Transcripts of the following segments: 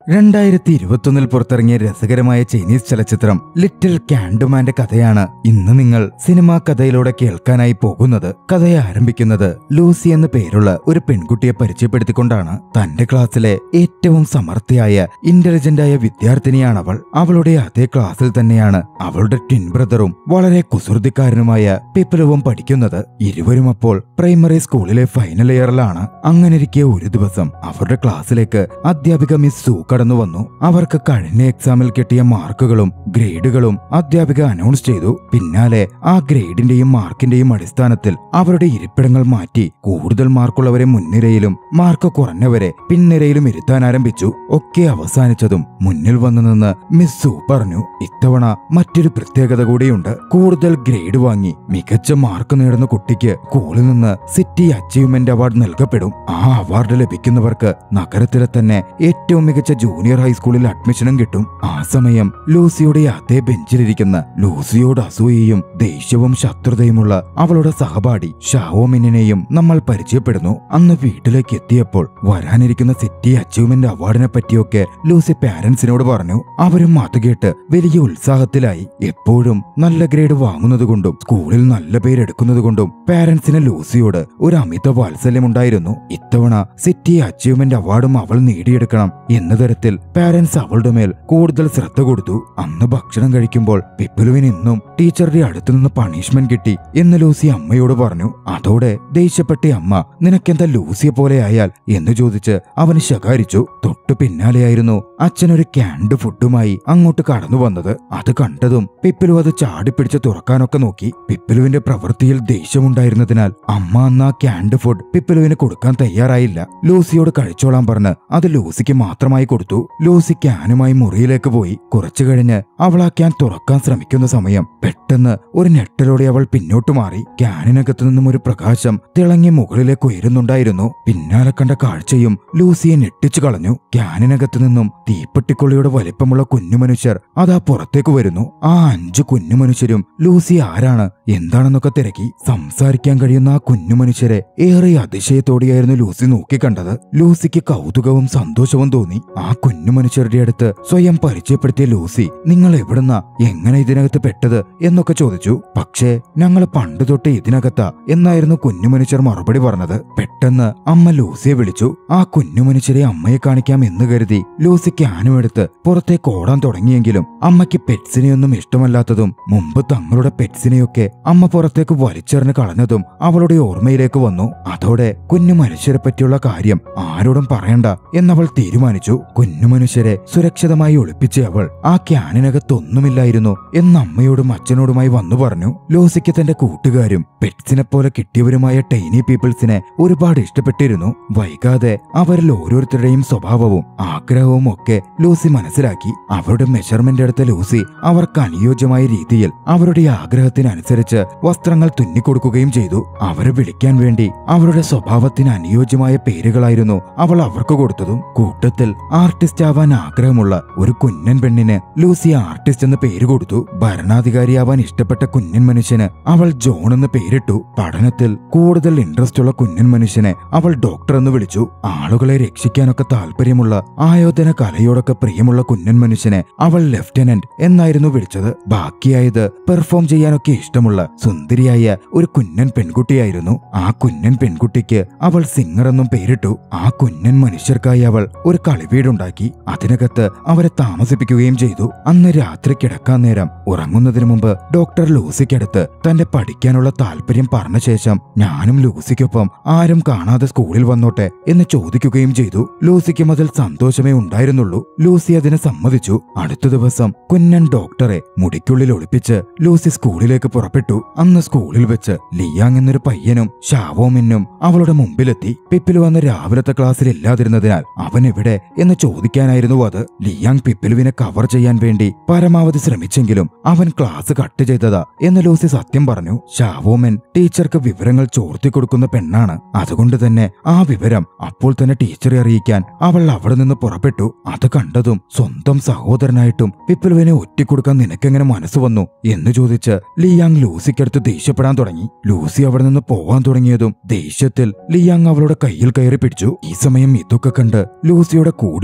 രണ്ടായിരത്തി ഇരുപത്തൊന്നിൽ പുറത്തിറങ്ങിയ രസകരമായ ചൈനീസ് ചലച്ചിത്രം ലിറ്റിൽ കാൻഡുമാന്റെ കഥയാണ് ഇന്ന് നിങ്ങൾ സിനിമാ കഥയിലൂടെ കേൾക്കാനായി പോകുന്നത് കഥയെ ആരംഭിക്കുന്നത് ലൂസി എന്ന പേരുള്ള ഒരു പെൺകുട്ടിയെ പരിചയപ്പെടുത്തിക്കൊണ്ടാണ് തന്റെ ക്ലാസ്സിലെ ഏറ്റവും സമർത്ഥയായ ഇന്റലിജന്റായ വിദ്യാർത്ഥിനിയാണവൾ അവളുടെ അതേ ക്ലാസ്സിൽ തന്നെയാണ് അവളുടെ ട്വിൻ ബ്രദറും വളരെ കുസൃതിക്കാരനുമായ പിപ്പലവും പഠിക്കുന്നത് ഇരുവരും അപ്പോൾ പ്രൈമറി സ്കൂളിലെ ഫൈനൽ ഇയറിലാണ് അങ്ങനെയിരിക്കെ ഒരു ദിവസം അവരുടെ ക്ലാസ്സിലേക്ക് അധ്യാപിക മിസ് സു കടന്നു വന്നു അവർക്ക് കഴിഞ്ഞ എക്സാമിൽ കിട്ടിയ മാർക്കുകളും ഗ്രേഡുകളും അധ്യാപിക അനൗൺസ് ചെയ്തു പിന്നാലെ ആ ഗ്രേഡിന്റെയും മാർക്കിന്റെയും അടിസ്ഥാനത്തിൽ അവരുടെ ഇരിപ്പിടങ്ങൾ മാറ്റി കൂടുതൽ മാർക്കുള്ളവരെ മുൻനിരയിലും മാർക്ക് കുറഞ്ഞവരെ പിൻനിരയിലും ഇരുത്താൻ ആരംഭിച്ചു ഒക്കെ അവസാനിച്ചതും മുന്നിൽ വന്നു നിന്ന് മിസ് സു പറഞ്ഞു ഇത്തവണ മറ്റൊരു പ്രത്യേകത കൂടിയുണ്ട് കൂടുതൽ ഗ്രേഡ് വാങ്ങി മികച്ച മാർക്ക് നേടുന്ന കുട്ടിക്ക് സ്കൂളിൽ നിന്ന് സിറ്റി അച്ചീവ്മെന്റ് അവാർഡ് നൽകപ്പെടും ആ അവാർഡ് ലഭിക്കുന്നവർക്ക് നഗരത്തിലെ തന്നെ ഏറ്റവും മികച്ച ജൂനിയർ ഹൈസ്കൂളിൽ അഡ്മിഷനും കിട്ടും ആ സമയം ലൂസിയുടെ അതേ ബെഞ്ചിലിരിക്കുന്ന ലൂസിയോട് അസൂയയും ദേഷ്യവും ശത്രുതയുമുള്ള അവളുടെ സഹപാഠി ഷാവോമിനെയും നമ്മൾ പരിചയപ്പെടുന്നു അന്ന് വീട്ടിലേക്ക് എത്തിയപ്പോൾ വരാനിരിക്കുന്ന സിറ്റി അച്ചീവ്മെന്റ് അവാർഡിനെ പറ്റിയൊക്കെ ലൂസി പാരന്റ്സിനോട് പറഞ്ഞു അവരും അത് കേട്ട് വലിയ ഉത്സാഹത്തിലായി എപ്പോഴും നല്ല ഗ്രേഡ് വാങ്ങുന്നതുകൊണ്ടും സ്കൂളിൽ നല്ല പേരെടുക്കുന്നതുകൊണ്ടും പാരന്റ്സിന് ലൂസിയോട് ഒരു അമിത വാത്സല്യമുണ്ടായിരുന്നു ഇത്തവണ സിറ്റി അച്ചീവ്മെന്റ് അവാർഡും അവൾ നേടിയെടുക്കണം എന്ന തരത്തിൽ പാരന്റ്സ് അവളുടെ മേൽ കൂടുതൽ ശ്രദ്ധ കൊടുത്തു അന്ന് ഭക്ഷണം കഴിക്കുമ്പോൾ പിപ്പുലുവിന് ഇന്നും ടീച്ചറുടെ അടുത്തുനിന്ന് പണിഷ്മെന്റ് കിട്ടി എന്ന് ലൂസി അമ്മയോട് പറഞ്ഞു അതോടെ ദേഷ്യപ്പെട്ട അമ്മ നിനക്കെന്താ ലൂസിയെ പോലെ ആയാൽ എന്ന് ചോദിച്ച് അവന് ശകാരിച്ചു തൊട്ടു പിന്നാലെയായിരുന്നു അച്ഛനൊരു ക്യാൻഡ് ഫുഡുമായി അങ്ങോട്ട് കടന്നു വന്നത് അത് കണ്ടതും പിപ്പിലു അത് ചാടിപ്പിടിച്ച് തുറക്കാനൊക്കെ നോക്കി പിപ്പിലുവിന്റെ പ്രവൃത്തിയിൽ ദേഷ്യമുണ്ടായിരുന്നതിനാൽ അമ്മ അന്ന് ആ ക്യാൻഡ് ഫുഡ് പിപ്പിലുവിന് കൊടുക്കാൻ തയ്യാറായില്ല ലൂസിയോട് കഴിച്ചോളാൻ പറഞ്ഞ് അത് ലൂസിക്ക് മാത്രമായി കൊടുത്തു ലൂസി ക്യാനുമായി മുറിയിലേക്ക് പോയി കുറച്ചു കഴിഞ്ഞ് അവൾ ആ ക്യാൻ തുറക്കാൻ ശ്രമിക്കുന്ന സമയം പെട്ടെന്ന് ഒരു ഞെട്ടലോടെ അവൾ പിന്നോട്ട് മാറി ക്യാനിനകത്തു നിന്നും ഒരു പ്രകാശം തിളങ്ങി മുകളിലേക്ക് ഉയരുന്നുണ്ടായിരുന്നു പിന്നാലെ കണ്ട കാഴ്ചയും ലൂസിയെ ഞെട്ടിച്ചു കളഞ്ഞു ക്യാനിനകത്തു നിന്നും തീപ്പെട്ടിക്കൊള്ളിയുടെ വലിപ്പമുള്ള കുഞ്ഞുമനുഷ്യർ അതാ പുറത്തേക്ക് വരുന്നു ആ അഞ്ചു കുഞ്ഞുമനുഷ്യരും ലൂസി ആരാണ് എന്താണെന്നൊക്കെ തിരക്കി സംസാരിക്കാൻ കഴിയുന്ന ആ കുഞ്ഞുമനുഷ്യരെ ഏറെ അതിശയത്തോടെയായിരുന്നു ലൂസി നോക്കിക്കണ്ടത് ലൂസിക്ക് കൗതുകവും സന്തോഷവും തോന്നി ആ കുഞ്ഞുമനുഷ്യരുടെ അടുത്ത് സ്വയം പരിചയപ്പെടുത്തിയ ലൂസി നിങ്ങൾ എവിടുന്നാ എങ്ങനെ ഇതിനകത്ത് പെട്ടത് എന്നൊക്കെ ചോദിച്ചു പക്ഷേ ഞങ്ങൾ പണ്ട് തൊട്ട് ഇതിനകത്താ എന്നായിരുന്നു കുഞ്ഞുമനുഷ്യർ മറുപടി പറഞ്ഞത് പെട്ടെന്ന് അമ്മ ലൂസിയെ വിളിച്ചു ആ കുഞ്ഞുമനുഷ്യരെ അമ്മയെ കാണിക്കാം എന്ന് കരുതി ലൂസി ക്യാനും എടുത്ത് പുറത്തേക്ക് ഓടാൻ തുടങ്ങിയെങ്കിലും അമ്മയ്ക്ക് പെറ്റ്സിനെയൊന്നും ഇഷ്ടമല്ലാത്തതും മുമ്പ് തങ്ങളുടെ പെറ്റ്സിനെയൊക്കെ അമ്മ പുറത്തേക്ക് വലിച്ചെറിഞ്ഞ് കളഞ്ഞതും അവളുടെ ഓർമ്മയിലേക്ക് വന്നു അതോടെ കുഞ്ഞു മനുഷ്യരെ പറ്റിയുള്ള കാര്യം ആരോടും പറയണ്ട എന്നവൾ തീരുമാനിച്ചു കുഞ്ഞു മനുഷ്യരെ സുരക്ഷിതമായി ഒളിപ്പിച്ച അവൾ ആ ക്യാനിനകത്തൊന്നുമില്ലായിരുന്നു എന്ന് അമ്മയോടും അച്ഛനോടുമായി വന്നു പറഞ്ഞു ലോസിക്ക് തന്റെ കൂട്ടുകാരും പെറ്റ്സിനെ പോലെ കിട്ടിയവരുമായ ടൈനി പീപ്പിൾസിനെ ഒരുപാട് ഇഷ്ടപ്പെട്ടിരുന്നു വൈകാതെ അവരിൽ ഓരോരുത്തരുടെയും സ്വഭാവവും ആഗ്രഹവും ഒക്കെ ലൂസി മനസ്സിലാക്കി അവരുടെ മെഷർമെന്റ് എടുത്ത ലൂസി അവർക്ക് അനുയോജ്യമായ രീതിയിൽ അവരുടെ ആഗ്രഹത്തിനനുസരിച്ച് വസ്ത്രങ്ങൾ തുന്നിക്കൊടുക്കുകയും ചെയ്തു അവരെ വിളിക്കാൻ വേണ്ടി അവരുടെ സ്വഭാവത്തിന് അനുയോജ്യമായ പേരുകളായിരുന്നു അവൾ അവർക്ക് കൊടുത്തതും കൂട്ടത്തിൽ ആർട്ടിസ്റ്റ് ആവാൻ ആഗ്രഹമുള്ള ഒരു കുഞ്ഞൻ പെണ്ണിന് ലൂസി ആർട്ടിസ്റ്റ് എന്ന് പേര് കൊടുത്തു ഭരണാധികാരിയാവാൻ ഇഷ്ടപ്പെട്ട കുഞ്ഞൻ മനുഷ്യന് അവൾ ജോൺ എന്ന് പേരിട്ടു പഠനത്തിൽ കൂടുതൽ ഇൻട്രസ്റ്റ് ഉള്ള കുഞ്ഞൻ മനുഷ്യനെ അവൾ ഡോക്ടർ എന്ന് വിളിച്ചു ആളുകളെ രക്ഷിക്കാനൊക്കെ താല്പര്യമുള്ള ആയോധന കലയോടൊക്കെ പ്രിയമുള്ള കുഞ്ഞൻ മനുഷ്യനെ അവൾ ലെഫ്റ്റനന്റ് എന്നായിരുന്നു വിളിച്ചത് ബാക്കിയായത് പെർഫോം ചെയ്യാനൊക്കെ ഇഷ്ടമുള്ള സുന്ദരിയായ ഒരു കുഞ്ഞൻ പെൺകുട്ടിയായിരുന്നു ആ കുഞ്ഞൻ പെൺകുട്ടിക്ക് അവൾ സിംഗർ എന്നും പേരിട്ടു ആ കുഞ്ഞൻ മനുഷ്യർക്കായി അവൾ ഒരു കളിവീടുണ്ടാക്കി അതിനകത്ത് അവരെ താമസിപ്പിക്കുകയും ചെയ്തു അന്ന് രാത്രി കിടക്കാൻ നേരം ഉറങ്ങുന്നതിന് മുമ്പ് ഡോക്ടർ ലൂസിക്കടുത്ത് തന്റെ പഠിക്കാനുള്ള താല്പര്യം പറഞ്ഞ ശേഷം ഞാനും ലൂസിക്കൊപ്പം ആരും കാണാതെ സ്കൂളിൽ വന്നോട്ടെ എന്ന് ചോദിക്കുകയും ചെയ്തു ലൂസിക്കും അതിൽ സന്തോഷമേ ഉണ്ടായിരുന്നുള്ളൂ ലൂസി അതിന് സമ്മതിച്ചു അടുത്ത ദിവസം കുഞ്ഞൻ ഡോക്ടറെ മുടിക്കുള്ളിൽ ഒളിപ്പിച്ച് ലൂസി സ്കൂളിലേക്ക് പുറപ്പെട്ടു അന്ന് സ്കൂളിൽ വെച്ച് ലിയാങ് എന്നൊരു പയ്യനും ഷാവോമിനും അവളുടെ മുമ്പിലെത്തി പിപ്പിൽ വന്ന് രാവിലത്തെ ക്ലാസ്സിൽ ഇല്ലാതിരുന്നതിനാൽ അവൻ എവിടെ എന്ന് ചോദിക്കാനായിരുന്നു അത് ലിയാങ് പിപ്പിലുവിനെ കവർ ചെയ്യാൻ വേണ്ടി പരമാവധി ശ്രമിച്ചെങ്കിലും അവൻ ക്ലാസ് കട്ട് ചെയ്തതാ എന്ന് ലൂസി സത്യം പറഞ്ഞു ഷാവോമൻ ടീച്ചർക്ക് വിവരങ്ങൾ ചോർത്തി കൊടുക്കുന്ന പെണ്ണാണ് അതുകൊണ്ട് തന്നെ ആ വിവരം അപ്പോൾ തന്നെ ടീച്ചറെ അറിയിക്കാൻ അവൾ അവിടെ നിന്ന് പുറപ്പെട്ടു അത് കണ്ടതും സ്വന്തം സഹോദരനായിട്ടും പിപ്പിലുവിനെ ഒറ്റിക്കൊടുക്കാൻ നിനക്കെങ്ങനെ മനസ്സ് വന്നു എന്ന് ചോദിച്ച് ലിയാങ് ലൂസിക്കടുത്ത് ദേഷ്യപ്പെടാൻ തുടങ്ങി ലൂസി അവിടെ നിന്ന് പോവാൻ തുടങ്ങിയതും ദേഷ്യത്തിൽ ലിയാങ് അവളുടെ കയ്യിൽ കയറി പിടിച്ചു ഈ സമയം ഇതൊക്കെ കണ്ട് ലൂസിയുടെ കൂടെ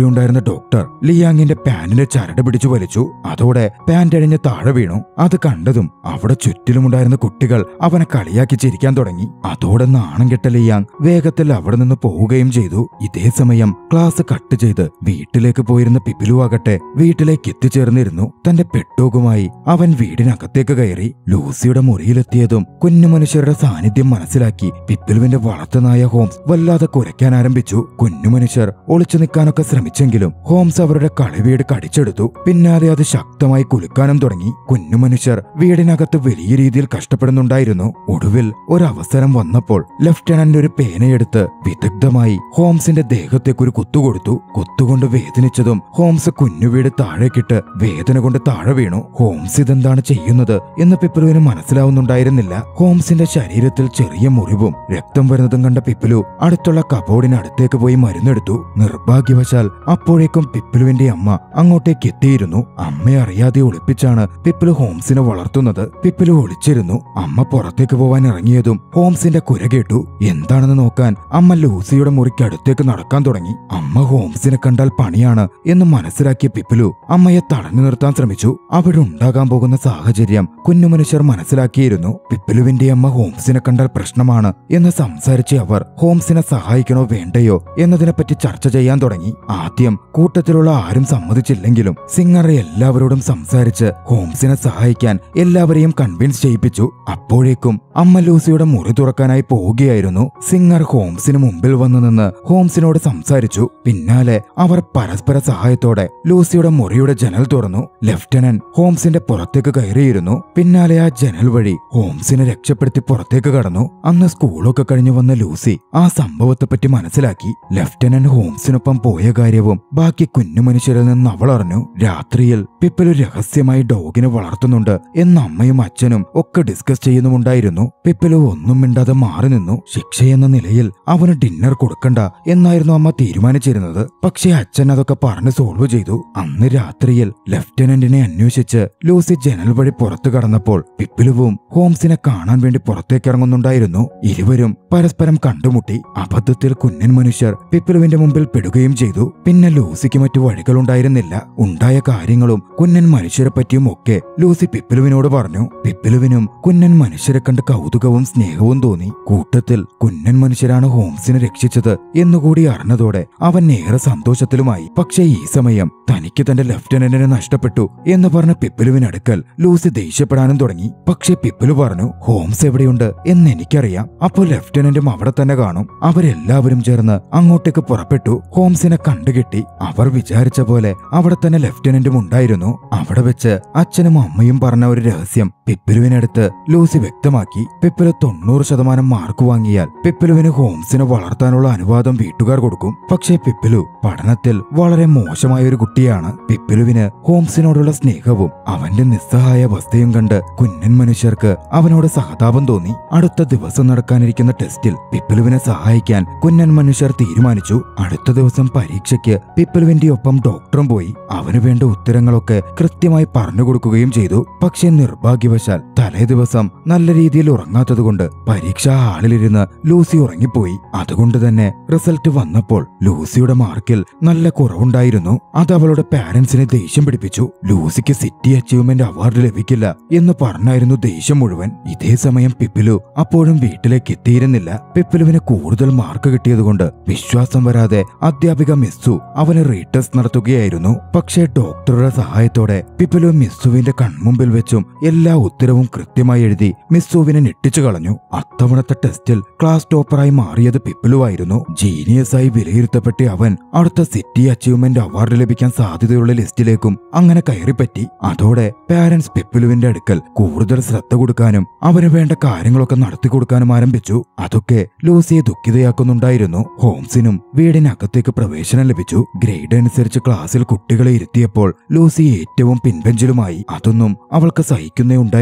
കൂടെയുണ്ടായിരുന്ന ഡോക്ടർ ലിയാങ്ങിന്റെ പാന്റിന്റെ ചരട് പിടിച്ചു വലിച്ചു അതോടെ പാന്റ് അഴിഞ്ഞ് താഴെ വീണു അത് കണ്ടതും അവിടെ ചുറ്റിലുമുണ്ടായിരുന്ന കുട്ടികൾ അവനെ കളിയാക്കി ചിരിക്കാൻ തുടങ്ങി അതോടെ നാണം കെട്ട ലിയാങ് വേഗത്തിൽ അവിടെ നിന്ന് പോവുകയും ചെയ്തു ഇതേ സമയം ക്ലാസ് കട്ട് ചെയ്ത് വീട്ടിലേക്ക് പോയിരുന്ന പിപ്പിലു ആകട്ടെ വീട്ടിലേക്ക് എത്തിച്ചേർന്നിരുന്നു തന്റെ പെട്ടോകുമായി അവൻ വീടിനകത്തേക്ക് കയറി ലൂസിയുടെ മുറിയിലെത്തിയതും കുഞ്ഞു മനുഷ്യരുടെ സാന്നിധ്യം മനസ്സിലാക്കി പിപ്പിലുവിന്റെ വളർത്തുനായ ഹോംസ് വല്ലാതെ കുരയ്ക്കാൻ ആരംഭിച്ചു കുഞ്ഞു മനുഷ്യർ ഒളിച്ചു നിൽക്കാനൊക്കെ ശ്രമിച്ചെങ്കിലും ഹോംസ് അവരുടെ കളിവീട് കടിച്ചെടുത്തു പിന്നാലെ അത് ശക്തമായി കുലുക്കാനും തുടങ്ങി കുഞ്ഞു മനുഷ്യർ വീടിനകത്ത് വലിയ രീതിയിൽ കഷ്ടപ്പെടുന്നുണ്ടായിരുന്നു ഒടുവിൽ ഒരവസരം വന്നപ്പോൾ ലഫ്റ്റനന്റ് ഒരു പേനയെടുത്ത് വിദഗ്ധമായി ഹോംസിന്റെ ദേഹത്തേക്ക് ഒരു കുത്തുകൊടുത്തു കുത്തുകൊണ്ട് വേദനിച്ചതും ഹോംസ് കുഞ്ഞുവീട് താഴേക്കിട്ട് വേദന കൊണ്ട് താഴെ വീണു ഹോംസ് ഇതെന്താണ് ചെയ്യുന്നത് എന്ന് പിപ്പിലുവിന് മനസ്സിലാവുന്നുണ്ടായിരുന്നില്ല ഹോംസിന്റെ ശരീരത്തിൽ ചെറിയ മുറിവും രക്തം വരുന്നതും കണ്ട പിപ്പിലു അടുത്തുള്ള കബോർഡിനടുത്തേക്ക് പോയി മരുന്നെടുത്തു നിർഭാഗ്യവശാൽ അപ്പോഴേക്കും പിപ്പിലുവിന്റെ അമ്മ അങ്ങോട്ടേക്ക് എത്തിയിരുന്നു അമ്മയെ അറിയാതെ ഒളിപ്പിച്ചാണ് പിപ്പിലു ഹോംസിനെ വളർത്തുന്നത് പിപ്പിലു ഒളിച്ചിരുന്നു അമ്മ പുറത്തേക്ക് പോവാൻ ഇറങ്ങിയതും ഹോംസിന്റെ കുര കേട്ടു എന്താണെന്ന് നോക്കാൻ അമ്മ ലൂസിയുടെ മുറിക്ക് അടുത്തേക്ക് നടക്കാൻ തുടങ്ങി അമ്മ ഹോംസിനെ കണ്ടാൽ പണിയാണ് എന്ന് മനസ്സിലാക്കിയ പിപ്പിലു അമ്മയെ തടഞ്ഞു നിർത്താൻ ശ്രമിച്ചു അവിടെ ഉണ്ടാകാൻ പോകുന്ന സാഹചര്യം കുഞ്ഞു മനുഷ്യർ മനസ്സിലാക്കിയിരുന്നു പിപ്പിലുവിന്റെ അമ്മ ഹോംസിനെ കണ്ടാൽ പ്രശ്നമാണ് എന്ന് സംസാരിച്ച് അവർ ഹോംസിനെ സഹായിക്കണോ വേണ്ടയോ എന്നതിനെപ്പറ്റി ചർച്ച ചെയ്യാൻ തുടങ്ങി ആദ്യം കൂട്ടത്തിലുള്ള ആരും സമ്മതിച്ചില്ലെങ്കിലും സിംഗർ എല്ലാവരോടും സംസാരിച്ച് ഹോംസിനെ സഹായിക്കാൻ എല്ലാവരെയും കൺവിൻസ് ചെയ്യിപ്പിച്ചു അപ്പോഴേക്കും അമ്മ ലൂസിയുടെ മുറി തുറക്കാനായി പോവുകയായിരുന്നു സിംഗർ ഹോംസിന് മുമ്പിൽ വന്നു നിന്ന് ഹോംസിനോട് സംസാരിച്ചു പിന്നാലെ അവർ പരസ്പര സഹായത്തോടെ ലൂസിയുടെ മുറിയുടെ ജനൽ തുറന്നു ലെഫ്റ്റനന്റ് ഹോംസിന്റെ പുറത്തേക്ക് കയറിയിരുന്നു പിന്നാലെ ആ ജനൽ വഴി ഹോംസിനെ രക്ഷപ്പെടുത്തി പുറത്തേക്ക് കടന്നു അന്ന് സ്കൂളൊക്കെ കഴിഞ്ഞു വന്ന ലൂസി ആ സംഭവത്തെപ്പറ്റി മനസ്സിലാക്കി ലെഫ്റ്റനന്റ് ഹോംസിനൊപ്പം പോയ കാര്യവും ബാക്കി കുഞ്ഞു മനുഷ്യരിൽ നിന്ന് അവൾ അറിഞ്ഞു രാത്രിയിൽ പിപ്പലു രഹസ്യമായി ഡോഗിനെ വളർത്തുന്നുണ്ട് എന്ന് അമ്മയും അച്ഛനും ഒക്കെ ഡിസ്കസ് ചെയ്യുന്നുമുണ്ടായിരുന്നു പിപ്പലു ഒന്നും മിണ്ടാതെ മാറി നിന്നു ശിക്ഷയെന്ന നിലയിൽ അവന് ഡിന്നർ കൊടുക്കണ്ട എന്നായിരുന്നു അമ്മ തീരുമാനിച്ചിരുന്നത് പക്ഷേ അച്ഛൻ അതൊക്കെ പറഞ്ഞ് സോൾവ് ചെയ്തു അന്ന് രാത്രിയിൽ ലെഫ്റ്റനന്റിനെ അന്വേഷിച്ച് ലൂസി ജനൽ വഴി പുറത്തു കടന്നപ്പോൾ പിപ്പിലുവും ഹോംസിനെ കാണാൻ വേണ്ടി പുറത്തേക്ക് ഇറങ്ങുന്നുണ്ടായിരുന്നു ഇരുവരും പരസ്പരം കണ്ടുമുട്ടി അബദ്ധത്തിൽ കുഞ്ഞൻ മനുഷ്യർ പിപ്പിലുവിന്റെ മുമ്പിൽ പെടുകയും ചെയ്തു പിന്നെ ലൂസിക്ക് മറ്റു വഴികളുണ്ടായിരുന്നില്ല ഉണ്ടായ കാര്യങ്ങളും കുഞ്ഞൻ മനുഷ്യരെ പറ്റിയും ഒക്കെ ലൂസി പിപ്പിലുവിനോട് പറഞ്ഞു പിപ്പിലുവിനും കുഞ്ഞൻ മനുഷ്യരെ കണ്ട് കൗതുകവും സ്നേഹവും തോന്നി കൂട്ടത്തിൽ കുഞ്ഞൻ മനുഷ്യരാണ് ഹോംസിനെ രക്ഷിച്ചത് എന്നുകൂടി അറിഞ്ഞതോടെ അവൻ ഏറെ സന്തോഷത്തിലുമായി പക്ഷേ ഈ സമയം തനിക്ക് തന്റെ ലെഫ്റ്റനന്റിനെ നഷ്ടപ്പെട്ടു എന്ന് പറഞ്ഞ പിപ്പിലുവിനടുക്കൽ ലൂസി ദേഷ്യപ്പെടാനും തുടങ്ങി പക്ഷേ പിപ്പിലു പറഞ്ഞു ഹോംസ് എവിടെയുണ്ട് എന്ന് എനിക്കറിയാം അപ്പോൾ ലെഫ്റ്റനന്റും അവിടെ തന്നെ കാണും അവരെല്ലാവരും ചേർന്ന് അങ്ങോട്ടേക്ക് പുറപ്പെട്ടു ഹോംസിനെ കണ്ടുകെട്ടി അവർ വിചാരിച്ച പോലെ അവിടെ തന്നെ ലെഫ്റ്റനന്റും ഉണ്ടായിരുന്നു അവിടെ വെച്ച് അച്ഛനും അമ്മയും പറഞ്ഞ ഒരു രഹസ്യം പിപ്പിലുവിനടുത്ത് ലൂസി വ്യക്തമാക്കി പിപ്പിലു തൊണ്ണൂറ് ശതമാനം മാർക്ക് വാങ്ങിയാൽ പിപ്പിലുവിന് ഹോംസിനെ വളർത്താനുള്ള അനുവാദം വീട്ടുകാർ കൊടുക്കും പക്ഷേ പിപ്പിലു പഠനത്തിൽ വളരെ മോശമായ ഒരു കുട്ടിയാണ് പിപ്പിലുവിന് ഹോംസിനോടുള്ള സ്നേഹവും അവന്റെ നിസ്സഹായ അവസ്ഥയും കണ്ട് കുഞ്ഞൻ മനുഷ്യർക്ക് അവനോട് സഹതാപം തോന്നി അടുത്ത ദിവസം നടക്കാനിരിക്കുന്ന ടെസ്റ്റിൽ പിപ്പിലുവിനെ സഹായിക്കാൻ കുഞ്ഞൻ മനുഷ്യർ തീരുമാനിച്ചു അടുത്ത ദിവസം പരീക്ഷയ്ക്ക് പിപ്പിലുവിന്റെ ഒപ്പം ഡോക്ടറും പോയി അവന് വേണ്ട ഉത്തരങ്ങളൊക്കെ കൃത്യമായി പറഞ്ഞു കൊടുക്കുകയും ചെയ്തു പക്ഷേ നിർഭാഗ്യവശാൽ തലേ ദിവസം നല്ല രീതിയിൽ ഉറങ്ങാത്തതുകൊണ്ട് പരീക്ഷാ ഹാളിലിരുന്ന് ലൂസി ഉറങ്ങിപ്പോയി അതുകൊണ്ട് തന്നെ റിസൾട്ട് വന്നപ്പോൾ ലൂസിയുടെ മാർക്കിൽ നല്ല കുറവുണ്ടായിരുന്നു അത് അവളുടെ പാരന്റ്സിനെ ദേഷ്യം പിടിപ്പിച്ചു ലൂസിക്ക് സിറ്റി അച്ചീവ്മെന്റ് അവാർഡ് ലഭിക്കില്ല എന്ന് പറഞ്ഞായിരുന്നു ദേഷ്യം മുഴുവൻ ഇതേ സമയം പിപ്പിലു അപ്പോഴും വീട്ടിലേക്ക് എത്തിയിരുന്നില്ല പിപ്പിലുവിന് കൂടുതൽ മാർക്ക് കിട്ടിയതുകൊണ്ട് വിശ്വാസം വരാതെ അധ്യാപിക മിസ്സു അവന് റീടെസ്റ്റ് നടത്തുകയായിരുന്നു പക്ഷേ ഡോക്ടറുടെ സഹായത്തോടെ പിപ്പിലു മിസ്സുവിന്റെ കൺമുമ്പിൽ വെച്ചും എല്ലാ ഉത്തരവും കൃത്യമായി എഴുതി മിസ്സുവിനെ ഞെട്ടിച്ചു കളഞ്ഞു അത്തവണത്തെ ടെസ്റ്റിൽ ക്ലാസ് ടോപ്പറായി മാറിയത് പിപ്പിലുവായിരുന്നു ജീനിയസ് ആയി വിലയിരുത്തപ്പെട്ട അവൻ അടുത്ത സിറ്റി അച്ചീവ്മെന്റ് അവാർഡ് ലഭിക്കാൻ സാധ്യതയുള്ള ലിസ്റ്റിലേക്കും അങ്ങനെ കയറിപ്പറ്റി അതോടെ പാരന്റ്സ് പിപ്പിലുവിന്റെ അടുക്കൽ കൂടുതൽ ശ്രദ്ധ കൊടുക്കാനും അവന് വേണ്ട കാര്യങ്ങളൊക്കെ നടത്തി കൊടുക്കാനും ആരംഭിച്ചു അതൊക്കെ ലൂസിയെ ദുഃഖിതയാക്കുന്നുണ്ടായിരുന്നു ഹോംസിനും വീടിനകത്തേക്ക് പ്രവേശനം ലഭിച്ചു ഗ്രേഡ് അനുസരിച്ച് ക്ലാസ്സിൽ കുട്ടികളെ ഇരുത്തിയപ്പോൾ ലൂസി ഏറ്റവും പിൻബെഞ്ചിലുമായി അതൊന്നും അവൾക്ക് സഹിക്കുന്നേ ഉണ്ടായിരുന്നില്ല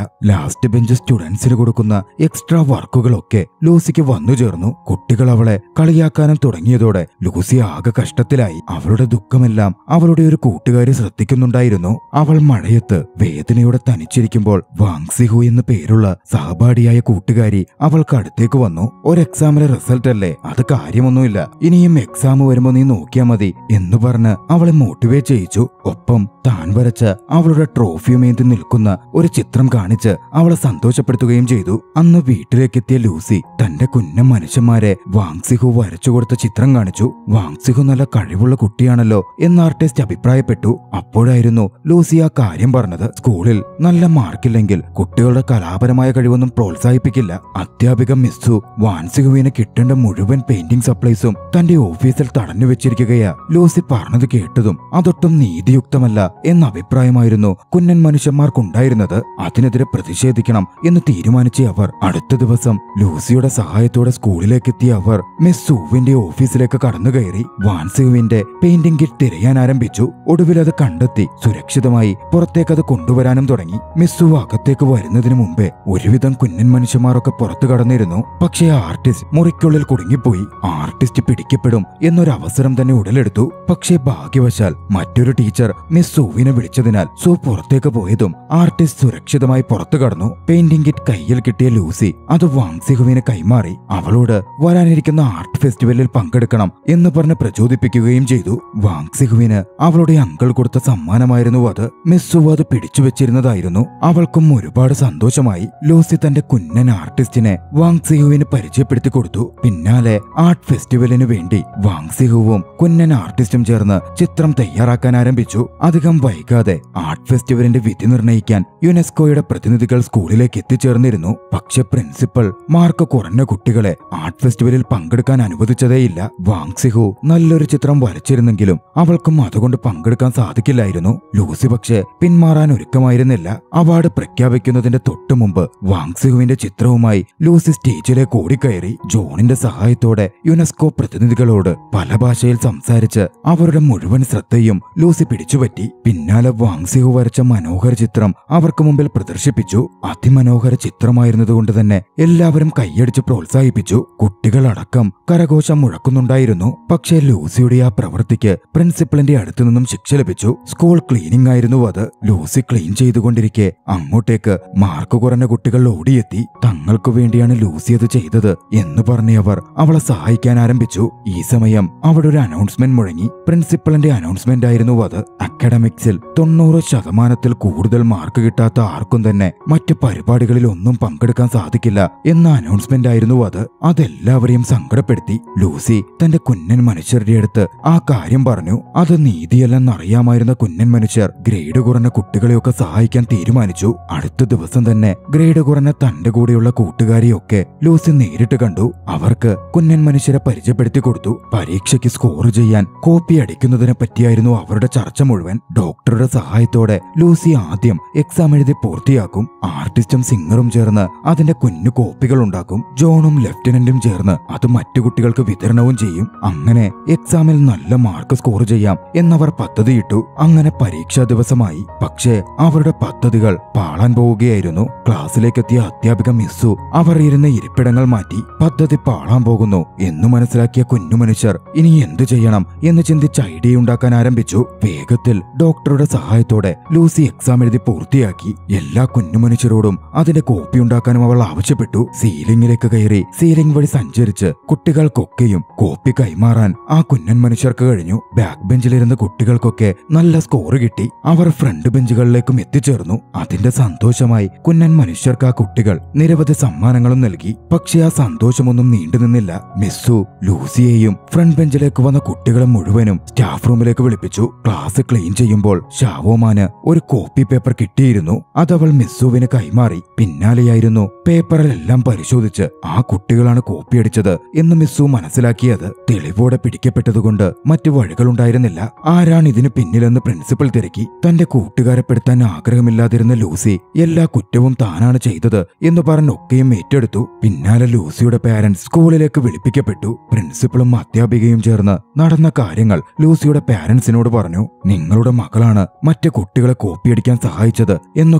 ലാസ്റ്റ് ബെഞ്ച് സ്റ്റുഡൻസിന് കൊടുക്കുന്ന എക്സ്ട്രാ വർക്കുകളൊക്കെ ലൂസിക്ക് വന്നു ചേർന്നു കുട്ടികൾ അവളെ കളിയാക്കാനും തുടങ്ങിയതോടെ ലൂസി ആകെ കഷ്ടത്തിലായി അവളുടെ ദുഃഖമെല്ലാം അവളുടെ ഒരു കൂട്ടുകാരി ശ്രദ്ധിക്കുന്നുണ്ടായിരുന്നു അവൾ മഴയത്ത് വേദനയോടെ തനിച്ചിരിക്കുമ്പോൾ വാങ്സിഹു എന്ന് പേരുള്ള സഹപാഠിയായ കൂട്ടുകാരി അവൾക്ക് അടുത്തേക്ക് വന്നു ഒരു എക്സാമിലെ റിസൾട്ട് അല്ലേ അത് കാര്യമൊന്നുമില്ല ഇനിയും എക്സാം വരുമ്പോ നീ നോക്കിയാ മതി എന്ന് പറഞ്ഞ് അവളെ മോട്ടിവേറ്റ് ചെയ്യിച്ചു ഒപ്പം താൻ വരച്ച അവളുടെ ട്രോഫിയുമേന്തി നിൽക്കുന്ന ഒരു ചിത്രം കാണിച്ച് അവളെ സന്തോഷപ്പെടുത്തുകയും ചെയ്തു അന്ന് വീട്ടിലേക്കെത്തിയ ലൂസി തന്റെ കുഞ്ഞ മനുഷ്യന്മാരെ വാങ്സിഹു വരച്ചു കൊടുത്ത ചിത്രം കാണിച്ചു വാങ്സിഹു നല്ല കഴിവുള്ള കുട്ടിയാണല്ലോ എന്ന് ആർട്ടിസ്റ്റ് അഭിപ്രായപ്പെട്ടു അപ്പോഴായിരുന്നു ലൂസി ആ കാര്യം പറഞ്ഞത് സ്കൂളിൽ നല്ല മാർക്കില്ലെങ്കിൽ കുട്ടികളുടെ കലാപരമായ കഴിവൊന്നും പ്രോത്സാഹിപ്പിക്കില്ല അധ്യാപിക മിസ്സു വാൻസിഹുവിന് കിട്ടേണ്ട മുഴുവൻ പെയിന്റിംഗ് സപ്ലൈസും തന്റെ ഓഫീസിൽ തടഞ്ഞു വെച്ചിരിക്കുകയാ ലൂസി പറഞ്ഞത് കേട്ടതും അതൊട്ടും നീതിയുക്തമല്ല എന്ന അഭിപ്രായമായിരുന്നു കുഞ്ഞൻ മനുഷ്യന്മാർക്കുണ്ടായിരുന്നത് അതിനെതിരെ പ്രതിഷേധിക്കണം എന്ന് തീരുമാനിച്ച അവർ അടുത്ത ദിവസം ലൂസിയുടെ സഹായത്തോടെ സ്കൂളിലേക്കെത്തിയ അവർ മിസ് സൂവിന്റെ ഓഫീസിലേക്ക് കടന്നു കയറി വാൻസിഹുവിന്റെ പെയിന്റിംഗ് കിറ്റ് തിരയാൻ ആരംഭിച്ചു ഒടുവിൽ അത് കണ്ടെത്തി സുരക്ഷിതമായി പുറത്തേക്ക് അത് കൊണ്ടുവരാനും തുടങ്ങി മിസ്സു അകത്തേക്ക് വരുന്നതിന് മുമ്പേ ഒരുവിധം കുഞ്ഞൻ മനുഷ്യന്മാരൊക്കെ പുറത്തു കടന്നിരുന്നു പക്ഷേ ആർട്ടിസ്റ്റ് മുറിക്കുള്ളിൽ കുടുങ്ങിപ്പോയി ആർട്ടിസ്റ്റ് പിടിക്കപ്പെടും എന്നൊരു അവസരം തന്നെ ഉടലെടുത്തു പക്ഷേ ഭാഗ്യവശാൽ മറ്റൊരു ടീച്ചർ മിസ് സൂവിനെ വിളിച്ചതിനാൽ സൂ പുറത്തേക്ക് പോയതും ആർട്ടിസ്റ്റ് സുരക്ഷിതമായി പുറത്തു കടന്നു പെയിന്റിംഗ് കിറ്റ് കയ്യിൽ കിട്ടിയ ലൂസി അത് വാങ്സിഹുവിന് കൈമാറി അവളോട് വരാനിരിക്കുന്ന ആർട്ട് ഫെസ്റ്റിവലിൽ പങ്കെടുക്കണം എന്ന് പറഞ്ഞ് പ്രചോദിപ്പിക്കുകയും ചെയ്തു വാങ്സിഹുവിന് അവളുടെ അങ്കിൾ കൊടുത്ത സമ്മാനമായിരുന്നു അത് മിസ് സു അത് പിടിച്ചു വെച്ചിരുന്നതായിരുന്നു അവൾക്കും ഒരുപാട് സന്തോഷമായി ലൂസി തന്റെ കുഞ്ഞൻ ആർട്ടിസ്റ്റിനെ വാങ്സിഹുവിന് പരിചയപ്പെടുത്തി കൊടുത്തു പിന്നാലെ ആർട്ട് ഫെസ്റ്റിവലിന് വേണ്ടി വാങ്സിഹുവും കുഞ്ഞൻ ആർട്ടിസ്റ്റും ചേർന്ന് ചിത്രം തയ്യാറാക്കാൻ ആരംഭിച്ചു അധികം വൈകാതെ ആർട്ട് ഫെസ്റ്റിവലിന്റെ വിധി നിർണ്ണയിക്കാൻ യുനെസ്കോയുടെ പ്രതിനിധികൾ സ്കൂളിലേക്ക് എത്തിച്ചേർന്നിരുന്നു പക്ഷെ പ്രിൻസിപ്പൽ മാർക്ക് കുറഞ്ഞ കുട്ടികളെ ആർട്ട് ഫെസ്റ്റിവലിൽ പങ്കെടുക്കാൻ അനുവദിച്ചതേയില്ല വാങ്സിഹു നല്ലൊരു ചിത്രം വരച്ചിരുന്നെങ്കിലും അവൾക്കും അതുകൊണ്ട് പങ്കെടുക്കാൻ സാധിക്കില്ലായിരുന്നു ലൂസി പക്ഷേ പിന്മാറാൻ ഒരുക്കമായിരുന്നില്ല അവാർഡ് പ്രഖ്യാപിക്കുന്നതിന്റെ തൊട്ടു മുമ്പ് വാങ്സിഹുവിന്റെ ചിത്രവുമായി ലൂസി സ്റ്റേജിലേക്ക് ഓടിക്കയറി ജോണിന്റെ സഹായത്തോടെ യുനെസ്കോ പ്രതിനിധികളോട് പല ഭാഷയിൽ സംസാരിച്ച് അവരുടെ മുഴുവൻ ശ്രദ്ധയും ലൂസി പിടിച്ചുപറ്റി പിന്നാലെ വാങ്സിഹു വരച്ച മനോഹര ചിത്രം അവർക്ക് മുമ്പിൽ പ്രദർശിപ്പിച്ചു അതിമനോഹര ചിത്രമായിരുന്നതുകൊണ്ട് തന്നെ എല്ലാവരും കൈയടിച്ച് പ്രോത്സാഹിപ്പിച്ചു കുട്ടികളടക്കം കരഘോഷം മുഴക്കുന്നുണ്ടായിരുന്നു പക്ഷേ ലൂസിയുടെ ആ പ്രവൃത്തിക്ക് പ്രിൻസിപ്പലിന്റെ അടുത്തു നിന്നും ശിക്ഷ ലഭിച്ചു സ്കൂൾ ക്ലീനിംഗ് ആയിരുന്നു അത് ലൂസി ക്ലീൻ ചെയ്തുകൊണ്ടിരിക്കെ അങ്ങോട്ടേക്ക് മാർക്ക് കുറഞ്ഞ കുട്ടികൾ ഓടിയെത്തി തങ്ങൾക്കു വേണ്ടിയാണ് ലൂസി അത് ചെയ്തത് എന്ന് പറഞ്ഞവർ അവളെ സഹായിക്കാൻ ആരംഭിച്ചു ഈ സമയം അവിടെ ഒരു അനൗൺസ്മെന്റ് മുഴങ്ങി പ്രിൻസിപ്പലിന്റെ അനൗൺസ്മെന്റ് ആയിരുന്നു അത് അക്കാഡമിക്സിൽ തൊണ്ണൂറ് ശതമാനത്തിൽ കൂടുതൽ മാർക്ക് കിട്ടാത്ത ആർക്കും തന്നെ മറ്റ് പരിപാടികളിൽ ഒന്നും പങ്കെടുക്കാൻ സാധിക്കില്ല എന്ന അനൗൺസ്മെന്റ് ആയിരുന്നു അത് അതെല്ലാവരെയും സങ്കടപ്പെടുത്തി ലൂസി തന്റെ കുഞ്ഞൻ മനുഷ്യരുടെ അടുത്ത് ആ കാര്യം പറഞ്ഞു അത് നീതിയല്ലെന്നറിയാമായിരുന്ന കുഞ്ഞൻ മനുഷ്യർ ഗ്രേഡ് കുറഞ്ഞ കുട്ടികളെയൊക്കെ സഹായിക്കാൻ തീരുമാനിച്ചു അടുത്ത ദിവസം തന്നെ ഗ്രേഡ് കുറഞ്ഞ തന്റെ കൂടെയുള്ള കൂട്ടുകാരെയൊക്കെ ലൂസി നേരിട്ട് കണ്ടു അവർക്ക് കുഞ്ഞൻ മനുഷ്യരെ പരിചയപ്പെടുത്തി കൊടുത്തു പരീക്ഷയ്ക്ക് സ്കോർ ചെയ്യാൻ കോപ്പി അടിക്കുന്നതിനെ പറ്റിയായിരുന്നു അവരുടെ ചർച്ച മുഴുവൻ ഡോക്ടറുടെ സഹായത്തോടെ ലൂസി ആദ്യം എക്സാം എഴുതി പൂർത്തിയാക്കും ആർട്ടിസ്റ്റും സിംഗറും ചേർന്ന് അതിന്റെ കുഞ്ഞു കോപ്പികൾ ഉണ്ടാക്കും ജോണും ലെഫ്റ്റനന്റും ചേർന്ന് അത് മറ്റു കുട്ടികൾക്ക് വിതരണവും ചെയ്യും അങ്ങനെ എക്സാമിൽ നല്ല മാർക്ക് സ്കോർ ചെയ്യാം എന്നവർ പദ്ധതിയിട്ടു അങ്ങനെ പരീക്ഷാ ദിവസമായി പക്ഷേ അവരുടെ പദ്ധതികൾ പാളാൻ പോവുകയായിരുന്നു ക്ലാസ്സിലേക്കെത്തിയ അധ്യാപിക മിസ്സു അവർ ഇരുന്ന ഇരിപ്പിടങ്ങൾ മാറ്റി പദ്ധതി പാളാൻ പോകുന്നു എന്ന് മനസ്സിലാക്കിയ കുഞ്ഞു മനുഷ്യർ ഇനി എന്തു ചെയ്യണം എന്ന് ചിന്തിച്ച് ഐഡിയ ഉണ്ടാക്കാൻ ആരംഭിച്ചു വേഗത്തിൽ ഡോക്ടറുടെ സഹായത്തോടെ ലൂസി എക്സാം എഴുതി പൂർത്തിയാക്കി എല്ലാ കുഞ്ഞു മനുഷ്യരോടും അതിന്റെ കോപ്പി ഉണ്ടാക്കാനും അവൾ ആവശ്യപ്പെട്ടു സീലിംഗിലേക്ക് കയറി സീലിംഗ് വഴി സഞ്ചരിച്ച് കുട്ടികൾക്കൊക്കെയും കോപ്പി കൈമാറാൻ ആ കുഞ്ഞൻ മനുഷ്യർക്ക് കഴിഞ്ഞു ബാക്ക് ബെഞ്ചിലിരുന്ന കുട്ടികൾക്കൊക്കെ നല്ല സ്കോർ കിട്ടി അവർ ഫ്രണ്ട് ബെഞ്ചുകളിലേക്കും എത്തിച്ചേർന്നു അതിന്റെ സന്തോഷമായി കുഞ്ഞൻ മനുഷ്യർക്ക് ആ കുട്ടികൾ നിരവധി സമ്മാനങ്ങളും നൽകി പക്ഷേ ആ സന്തോഷമൊന്നും നീണ്ടുനിന്നില്ല മിസ്സു ലൂസിയെയും ഫ്രണ്ട് ബെഞ്ചിലേക്ക് വന്ന കുട്ടികളെ മുഴുവനും സ്റ്റാഫ് റൂമിലേക്ക് വിളിപ്പിച്ചു ക്ലാസ് ക്ലീൻ ചെയ്യുമ്പോൾ ഷാവോമാന് ഒരു കോപ്പി പേപ്പർ കിട്ടിയിരുന്നു അതവൾ മിസ്സുവിന് കൈമാറി പിന്നാലെയായിരുന്നു പേപ്പറിലെല്ലാം പരിശോധിച്ച് ആ കുട്ടികളാണ് കോപ്പി അടിച്ചത് എന്ന് മിസ്സു മനസ്സിലാക്കിയത് തെളിവോടെ പിടിക്കപ്പെട്ടതുകൊണ്ട് മറ്റു വഴികളുണ്ടായിരുന്നില്ല ആരാണ് ഇതിന് പിന്നിലെന്ന് പ്രിൻസിപ്പൽ തിരക്കി തന്റെ കൂട്ടുകാരെ പെടുത്താൻ ആഗ്രഹമില്ലാതിരുന്ന ലൂസി എല്ലാ കുറ്റവും താനാണ് ചെയ്തത് എന്ന് പറഞ്ഞൊക്കെയും ഏറ്റെടുത്തു പിന്നാലെ ലൂസിയുടെ പാരന്റ്സ് സ്കൂളിലേക്ക് വിളിപ്പിക്കപ്പെട്ടു പ്രിൻസിപ്പളും അധ്യാപികയും ചേർന്ന് നടന്ന കാര്യങ്ങൾ ലൂസിയുടെ പാരന്റ്സിനോട് പറഞ്ഞു നിങ്ങളുടെ മകളാണ് മറ്റു കുട്ടികളെ കോപ്പിയടിക്കാൻ സഹായിച്ചത് എന്നൊക്കെ അവർ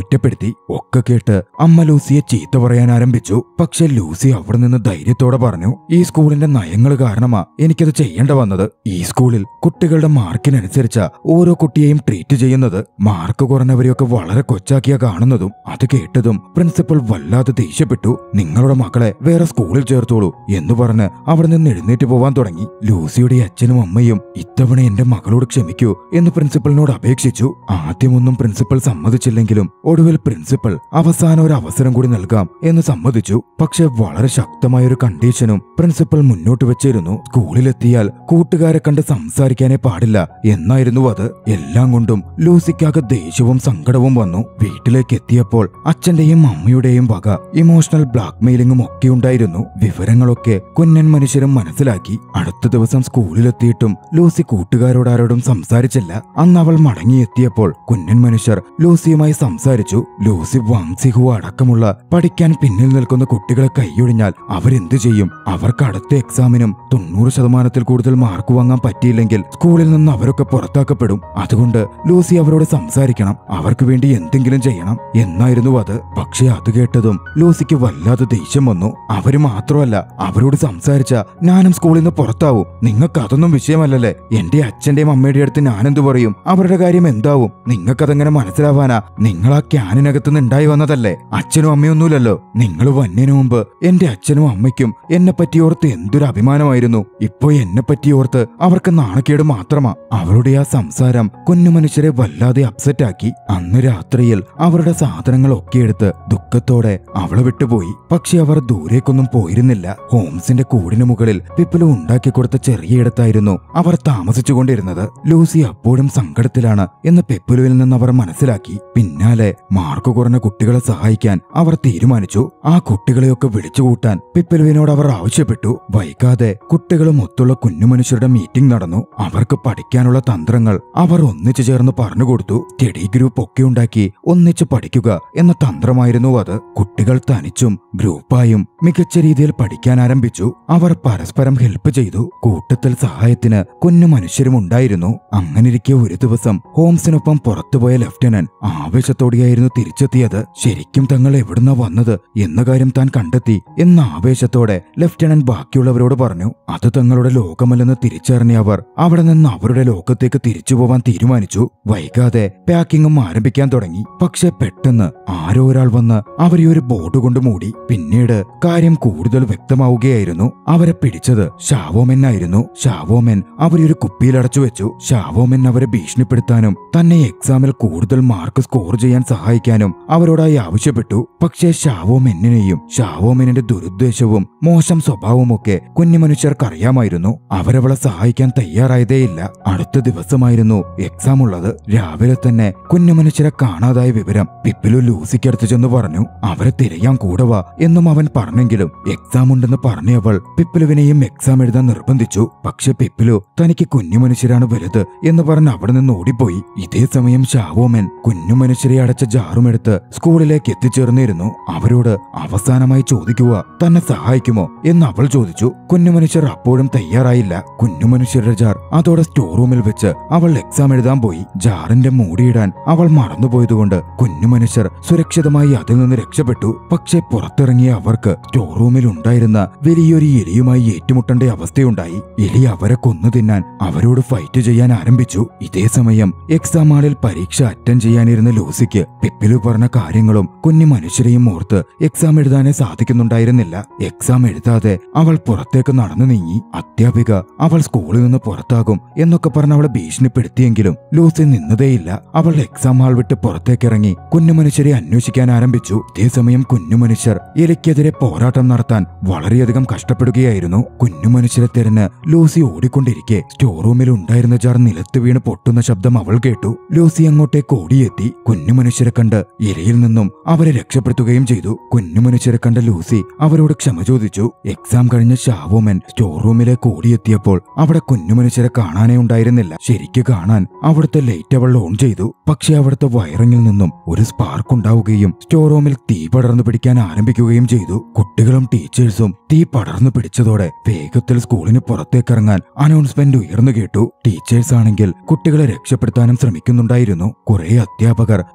കുറ്റപ്പെടുത്തി ഒക്കെ കേട്ട് അമ്മ ലൂസിയെ ചീത്ത പറയാൻ ആരംഭിച്ചു പക്ഷെ ലൂസി അവിടെ നിന്ന് ധൈര്യത്തോടെ പറഞ്ഞു ഈ സ്കൂളിന്റെ നയങ്ങൾ കാരണമാ എനിക്കത് ചെയ്യേണ്ട വന്നത് ഈ സ്കൂളിൽ കുട്ടികളുടെ മാർക്കിനനുസരിച്ച ഓരോ കുട്ടിയെയും ട്രീറ്റ് ചെയ്യുന്നത് മാർക്ക് കുറഞ്ഞവരെയൊക്കെ വളരെ കൊച്ചാക്കിയാ കാണുന്നതും അത് കേട്ടതും പ്രിൻസിപ്പൽ വല്ലാതെ ദേഷ്യപ്പെട്ടു നിങ്ങളുടെ മക്കളെ വേറെ സ്കൂളിൽ ചേർത്തോളൂ എന്ന് പറഞ്ഞ് അവിടെ നിന്ന് എഴുന്നേറ്റ് പോവാൻ തുടങ്ങി ലൂസിയുടെ അച്ഛനും അമ്മയും ഇത്തവണ എന്റെ മകളോട് ക്ഷമിക്കൂ എന്ന് പ്രിൻസിപ്പലിനോട് അപേക്ഷിച്ചു ആദ്യമൊന്നും പ്രിൻസിപ്പൽ സമ്മതിച്ചില്ലെങ്കിലും ഒടുവിൽ പ്രിൻസിപ്പൽ അവസാനം ഒരു അവസരം കൂടി നൽകാം എന്ന് സമ്മതിച്ചു പക്ഷെ വളരെ ശക്തമായ ഒരു കണ്ടീഷനും പ്രിൻസിപ്പൽ മുന്നോട്ട് വെച്ചിരുന്നു സ്കൂളിലെത്തിയാൽ കൂട്ടുകാരെ കണ്ട് സംസാരിക്കാനേ പാടില്ല എന്നായിരുന്നു അത് എല്ലാം കൊണ്ടും ലൂസിക്കാകെ ദേഷ്യവും സങ്കടവും വന്നു വീട്ടിലേക്ക് എത്തിയപ്പോൾ അച്ഛന്റെയും അമ്മയുടെയും വക ഇമോഷണൽ ബ്ലാക്ക്മെയിലിംഗും ഒക്കെ ഉണ്ടായിരുന്നു വിവരങ്ങളൊക്കെ കുഞ്ഞൻ മനുഷ്യരും മനസ്സിലാക്കി അടുത്ത ദിവസം സ്കൂളിലെത്തിയിട്ടും ലൂസി കൂട്ടുകാരോടാരോടും സംസാരിച്ചില്ല അന്ന് അവൾ മടങ്ങിയെത്തിയപ്പോൾ കുഞ്ഞൻ മനുഷ്യർ ലൂസിയുമായി സംസാരിച്ചു ലൂസി വാങ്സിഹു അടക്കമുള്ള പഠിക്കാൻ പിന്നിൽ നിൽക്കുന്ന കുട്ടികളെ കൈയൊഴിഞ്ഞാൽ അവരെന്തു ചെയ്യും അവർക്ക് അടുത്ത എക്സാമിനും തൊണ്ണൂറ് ശതമാനത്തിൽ കൂടുതൽ മാർക്ക് വാങ്ങാൻ പറ്റിയില്ലെങ്കിൽ സ്കൂളിൽ നിന്ന് അവരൊക്കെ പുറത്താക്കപ്പെടും അതുകൊണ്ട് ലൂസി അവരോട് സംസാരിക്കണം അവർക്ക് വേണ്ടി എന്തെങ്കിലും ചെയ്യണം എന്നായിരുന്നു അത് പക്ഷെ അത് കേട്ടതും ലൂസിക്ക് വല്ലാതെ ദേഷ്യം വന്നു അവര് മാത്രമല്ല അവരോട് സംസാരിച്ച ഞാനും സ്കൂളിൽ നിന്ന് പുറത്താവും നിങ്ങൾക്ക് അതൊന്നും വിഷയമല്ലല്ലേ എന്റെ അച്ഛന്റെയും അമ്മയുടെയും അടുത്ത് ഞാനെന്തു പറയും അവരുടെ കാര്യം എന്താവും നിങ്ങൾക്കതെങ്ങനെ മനസ്സിലാവാനാ നിങ്ങൾ ആ ക്യാനിനകത്ത് നിന്ന് ഉണ്ടായി വന്നതല്ലേ അച്ഛനും അമ്മയൊന്നുമില്ലല്ലോ നിങ്ങൾ വന്നതിന് മുമ്പ് എന്റെ അച്ഛനും അമ്മയ്ക്കും എന്നെ പറ്റി ഓർത്ത് എന്തൊരു അഭിമാനമായിരുന്നു ഇപ്പോ എന്നെ പറ്റി ഓർത്ത് അവർക്ക് നാണക്കേട് മാത്രമാ അവരുടെ ആ സംസാരം കുഞ്ഞു മനുഷ്യരെ വല്ലാതെ അപ്സെറ്റ് ആക്കി അന്ന് രാത്രിയിൽ അവരുടെ സാധനങ്ങളൊക്കെ എടുത്ത് ദുഃഖത്തോടെ അവളെ വിട്ടുപോയി പക്ഷെ അവർ ദൂരേക്കൊന്നും പോയിരുന്നില്ല ഹോംസിന്റെ കൂടിന് മുകളിൽ പിപ്പിലു ഉണ്ടാക്കി കൊടുത്ത ചെറിയയിടത്തായിരുന്നു അവർ താമസിച്ചുകൊണ്ടിരുന്നത് ലൂസി അപ്പോഴും സങ്കടത്തിലാണ് എന്ന് പെപ്പുലുവിൽ നിന്ന് അവർ മനസ്സിലാക്കി പിന്നാലെ മാർക്ക് കുറഞ്ഞ കുട്ടികളെ സഹായിക്കാൻ അവർ തീരുമാനിച്ചു ആ കുട്ടികളെയൊക്കെ വിളിച്ചുകൂട്ടാൻ പിപ്പലുവിനോട് അവർ ആവശ്യപ്പെട്ടു വൈകാതെ കുട്ടികളും ഒത്തുള്ള കുഞ്ഞുമനുഷ്യരുടെ മീറ്റിംഗ് നടന്നു അവർക്ക് പഠിക്കാനുള്ള തന്ത്രങ്ങൾ അവർ ഒന്നിച്ചു ചേർന്ന് പറഞ്ഞുകൊടുത്തു സ്റ്റഡി ഗ്രൂപ്പ് ഒക്കെ ഉണ്ടാക്കി ഒന്നിച്ച് പഠിക്കുക എന്ന തന്ത്രമായിരുന്നു അത് കുട്ടികൾ തനിച്ചും ഗ്രൂപ്പായും മികച്ച രീതിയിൽ പഠിക്കാൻ ആരംഭിച്ചു അവർ പരസ്പരം ഹെൽപ്പ് ചെയ്തു കൂട്ടത്തിൽ സഹായത്തിന് കുഞ്ഞു മനുഷ്യരും ഉണ്ടായിരുന്നു അങ്ങനിരിക്കെ ഒരു ദിവസം ഹോംസിനൊപ്പം പുറത്തുപോയ ലെഫ്റ്റനന്റ് ആവേശത്തോടെയായിരുന്നു തിരിച്ചെത്തിയത് ശരിക്കും തങ്ങൾ എവിടുന്ന വന്നത് എന്ന കാര്യം താൻ കണ്ടെത്തി എന്ന ആവേശത്തോടെ ലെഫ്റ്റനന്റ് ബാക്കിയുള്ളവരോട് പറഞ്ഞു അത് തങ്ങളുടെ ലോകമല്ലെന്ന് തിരിച്ചറിഞ്ഞ അവർ അവിടെ നിന്ന് അവരുടെ ലോകത്തേക്ക് തിരിച്ചു പോവാൻ തീരുമാനിച്ചു വൈകാതെ പാക്കിങ്ങും ആരംഭിക്കാൻ തുടങ്ങി പക്ഷെ പെട്ടെന്ന് ആരോ ഒരാൾ വന്ന് അവരെ ഒരു ബോർഡ് കൊണ്ട് മൂടി പിന്നീട് കാര്യം കൂടുതൽ വ്യക്തമാവുകയായിരുന്നു അവരെ പിടിച്ചത് ഷാവോമെൻ ആയിരുന്നു ഷാവോമെൻ അവരെ ഒരു കുപ്പിയിൽ അടച്ചു വെച്ചു ഷാവോമെൻ അവരെ ഭീഷണിപ്പെടുത്താനും തന്നെ എക്സാമിൽ കൂടുതൽ മാർക്ക് സ്കോർ ചെയ്യാൻ സഹായിക്കാനും അവരോടായി ആവശ്യപ്പെട്ടു പക്ഷേ ഷാവോമെന്നിനെയും ഷാവോമെന്നിന്റെ ദുരുദ്ദേശവും മോശം സ്വഭാവമൊക്കെ കുഞ്ഞു മനുഷ്യർക്കറിയാമായിരുന്നു അവരവളെ സഹായിക്കാൻ തയ്യാറായതേയില്ല അടുത്ത ദിവസമായിരുന്നു എക്സാം ഉള്ളത് രാവിലെ തന്നെ കുഞ്ഞു മനുഷ്യരെ കാണാതായ വിവരം പിപ്പിലു ലൂസിക്കടുത്ത് ചെന്ന് പറഞ്ഞു അവരെ തിരയാൻ കൂടെ വാ എന്നും അവൻ പറഞ്ഞെങ്കിലും എക്സാം ഉണ്ടെന്ന് പറഞ്ഞവൾ പിപ്പിലുവിനെയും എക്സാം എഴുതാൻ നിർബന്ധിച്ചു പക്ഷെ പിപ്പിലു തനിക്ക് കുഞ്ഞു മനുഷ്യരാണ് വലുത് എന്ന് പറഞ്ഞ് അവിടെ നിന്ന് ഓടിപ്പോയി ഇതേ സമയം ഷാവോമൻ കുഞ്ഞു മനുഷ്യരെ അടച്ച ജാറുമെടുത്ത് സ്കൂളിലേക്ക് എത്തിച്ചേർന്നിരുന്നു അവരോട് അവസാനമായി ചോദിക്കുക തന്നെ സഹായിക്കുമോ എന്ന് അവൾ ചോദിച്ചു കുഞ്ഞു മനുഷ്യർ അപ്പോഴും തയ്യാറായില്ല കുഞ്ഞു മനുഷ്യരുടെ ജാർ അതോടെ സ്റ്റോർ റൂമിൽ വെച്ച് അവൾ എക്സാം എഴുതാൻ പോയി ജാറിന്റെ മൂടിയിടാൻ അവൾ മറന്നുപോയതുകൊണ്ട് കുഞ്ഞു മനുഷ്യർ സുരക്ഷിതമായി അതിൽ നിന്ന് രക്ഷപ്പെട്ടു പക്ഷെ പുറത്തിറങ്ങിയ അവർക്ക് സ്റ്റോർ റൂമിൽ ഉണ്ടായിരുന്ന വലിയൊരു എലിയുമായി ഏറ്റുമുട്ടേണ്ട അവസ്ഥയുണ്ടായി എലി അവരെ കൊന്നു തിന്നാൻ അവരോട് ഫൈറ്റ് ചെയ്യാൻ ആരംഭിച്ചു ഇതേ സമയം എക്സാം ഹാളിൽ പരീക്ഷ അറ്റൻഡ് ചെയ്യാനിരുന്ന ലൂസിക്ക് പിപ്പിലു പറഞ്ഞ കാര്യങ്ങളും കുഞ്ഞു മനുഷ്യരെയും ഓർത്ത് എക്സാം എഴുതാനേ സാധിക്കുന്നുണ്ടായിരുന്നില്ല എക്സാം എഴുതാതെ അവൾ പുറത്തേക്ക് നടന്നു നീങ്ങി അധ്യാപിക അവൾ സ്കൂളിൽ നിന്ന് പുറത്താകും എന്നൊക്കെ പറഞ്ഞ് അവളെ ഭീഷണിപ്പെടുത്തിയെങ്കിലും ലൂസി നിന്നതേയില്ല അവൾ എക്സാം ഹാൾ വിട്ട് പുറത്തേക്കിറങ്ങി കുഞ്ഞു മനുഷ്യരെ അന്വേഷിക്കാൻ ആരംഭിച്ചു ഇതേസമയം കുഞ്ഞു മനുഷ്യർ എലിക്കെതിരെ പോരാട്ടം നടത്താൻ വളരെയധികം കഷ്ടപ്പെടുകയായിരുന്നു കുഞ്ഞു മനുഷ്യരെ തിരഞ്ഞ് ലൂസി ഓടിക്കൊണ്ടിരിക്കെ സ്റ്റോർ റൂമിൽ ഉണ്ടായിരുന്ന ജാർ നിലത്ത് വീണ് പൊട്ടുന്ന ശബ്ദം അവൾ കേട്ടു ലൂസി അങ്ങോട്ടേക്ക് ഓടിയെത്തി കുഞ്ഞു മനുഷ്യരെ കണ്ട് ഇരയിൽ നിന്നും അവരെ രക്ഷപ്പെടുത്തുകയും ചെയ്തു കുഞ്ഞു മനുഷ്യരെ കണ്ട ലൂസി അവരോട് ക്ഷമ ചോദിച്ചു എക്സാം കഴിഞ്ഞ ഷാവോമൻ സ്റ്റോർ റൂമിലേക്ക് ഓടിയെത്തിയപ്പോൾ അവിടെ കുഞ്ഞു മനുഷ്യരെ കാണാനേ ഉണ്ടായിരുന്നില്ല ശരിക്ക് കാണാൻ അവിടുത്തെ ലൈറ്റ് അവൾ ഓൺ ചെയ്തു പക്ഷെ അവിടുത്തെ വയറിങ്ങിൽ നിന്നും ഒരു സ്പാർക്ക് ഉണ്ടാവുകയും സ്റ്റോർ റൂമിൽ തീ പടർന്നു പിടിക്കാൻ ആരംഭിക്കുകയും ചെയ്തു കുട്ടികളും ടീച്ചേഴ്സും തീ പടർന്നു പിടിച്ചതോടെ വേഗത്തിൽ സ്കൂളിന് പുറത്തേക്കിറങ്ങാൻ അനൗൺസ്മെന്റ് ഉയർന്നു കേട്ടു ടീച്ചേഴ്സ് ആണെങ്കിൽ കുട്ടികളെ രക്ഷപ്പെടുത്താനും ശ്രമിക്കുന്നുണ്ടായിരുന്നു കുറെ അധ്യാപകർ തീ